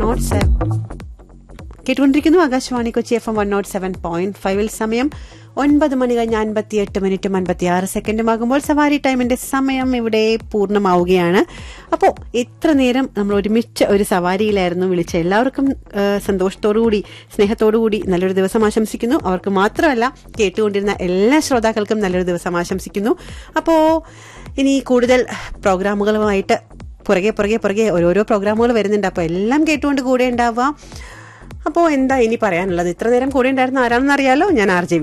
not seven കേട്ടുകൊണ്ടിരിക്കുന്നു Akashvani Kochi F M one nought seven point ഫൈവിൽ സമയം ഒൻപത് മണി കഴിഞ്ഞ് അൻപത്തിയെട്ട് മിനിറ്റും അൻപത്തിയാറ് സെക്കൻഡുമാകുമ്പോൾ സവാരി ടൈമിന്റെ സമയം ഇവിടെ പൂർണ്ണമാവുകയാണ് അപ്പോൾ ഇത്ര നേരം നമ്മൾ ഒരുമിച്ച് ഒരു സവാരിയിലായിരുന്നു വിളിച്ച എല്ലാവർക്കും ആ, സന്തോഷത്തോടുകൂടി സ്നേഹത്തോടുകൂടി നല്ലൊരു ദിവസം ആശംസിക്കുന്നു അവർക്ക് മാത്രമല്ല കേട്ടുകൊണ്ടിരുന്ന എല്ലാ ശ്രോതാക്കൾക്കും നല്ലൊരു ദിവസം ആശംസിക്കുന്നു അപ്പോൾ ഇനി കൂടുതൽ പ്രോഗ്രാമുകളുമായിട്ട് പുറകെ പുറകെ പുറകെ ഓരോരോ പ്രോഗ്രാമുകൾ വരുന്നുണ്ട് അപ്പോൾ എല്ലാം കേട്ടുകൊണ്ട് കൂടെ ഉണ്ടാവുക അപ്പോൾ എന്താ ഇനി പറയാനുള്ളത് ഇത്ര നേരം കൂടെ ഉണ്ടായിരുന്ന ആരാണെന്ന് അറിയാലോ ഞാൻ ആർ ജെ